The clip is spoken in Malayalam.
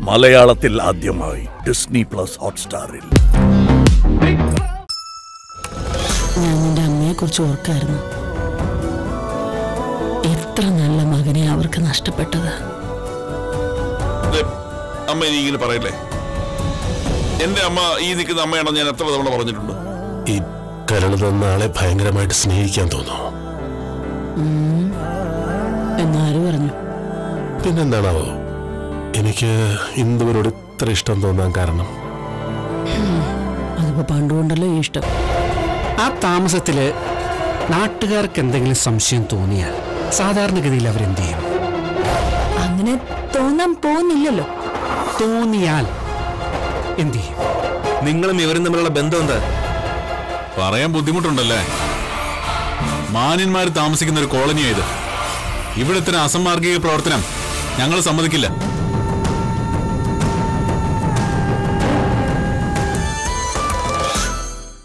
മലയാളത്തിൽ ആദ്യമായി ഡിസ്നി പ്ലസ് ഹോട്ട്സ്റ്റാറിൽ ഞാൻ നിന്റെ അമ്മയെ കുറിച്ച് ഓർക്കായിരുന്നു എത്ര നല്ല മകനെ അവർക്ക് നഷ്ടപ്പെട്ടത് ദേ, അമ്മ ഇനി ഇങ്ങനെ പറയല്ലേ എന്റെ അമ്മ ഈ നിൽക്കുന്ന അമ്മയാണെന്ന് ഞാൻ എത്ര തവണ പറഞ്ഞിട്ടുണ്ട് ഈ കരൾ തന്ന ആളെ ഭയങ്കരമായിട്ട് സ്നേഹിക്കാൻ തോന്നുന്നു എന്നാര് പറഞ്ഞു പിന്നെന്താണാവോ എനിക്ക് ഇന്ദുവിനോട് ഇത്ര ഇഷ്ടം തോന്നാൻ കാരണം അതിപ്പോ പണ്ടുകൊണ്ടല്ലോ ഈ ഇഷ്ടം ആ താമസത്തില് നാട്ടുകാർക്ക് എന്തെങ്കിലും സംശയം തോന്നിയാൽ സാധാരണഗതിയിൽ അവരെന്ത് ചെയ്യും അങ്ങനെ തോന്നാൻ പോകുന്നില്ലല്ലോ തോന്നിയാൽ എന്ത് ചെയ്യും നിങ്ങളും ഇവരും തമ്മിലുള്ള ബന്ധം എന്താ പറയാൻ ബുദ്ധിമുട്ടുണ്ടല്ലേ മാന്യന്മാർ താമസിക്കുന്ന ഒരു കോളനിയായത് ഇവിടെ ഇത്തരം അസംമാർഗിക പ്രവർത്തനം ഞങ്ങൾ സമ്മതിക്കില്ല